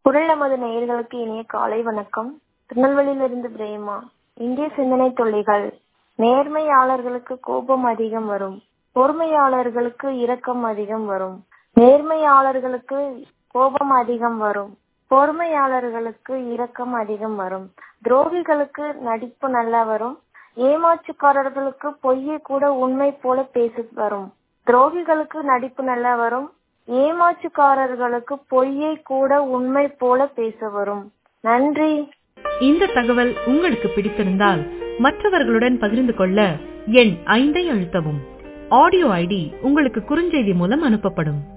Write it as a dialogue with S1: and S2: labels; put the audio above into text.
S1: குரல் நமது நேயர்களுக்கு இனிய காலை வணக்கம் திருநெல்வேலியிலிருந்து பிரேமா இந்திய சிந்தனை தொல்லிகள் நேர்மையாளர்களுக்கு கோபம் அதிகம் வரும் பொறுமையாளர்களுக்கு இரக்கம் அதிகம் வரும் நேர்மையாளர்களுக்கு கோபம் அதிகம் வரும் பொறுமையாளர்களுக்கு இரக்கம் அதிகம் வரும் துரோகிகளுக்கு நடிப்பு நல்லா வரும் ஏமாற்றுக்காரர்களுக்கு பொய்யை கூட உண்மை போல பேச வரும் துரோகிகளுக்கு நடிப்பு நல்லா வரும் ஏமாற்றுக்காரர்களுக்கு பொய்யை கூட உண்மை போல பேச வரும் நன்றி
S2: இந்த தகவல் உங்களுக்கு பிடித்திருந்தால் மற்றவர்களுடன் பகிர்ந்து கொள்ள எண் ஐந்தை அழுத்தவும் ஆடியோ ஐடி உங்களுக்கு குறுஞ்செய்தி மூலம் அனுப்பப்படும்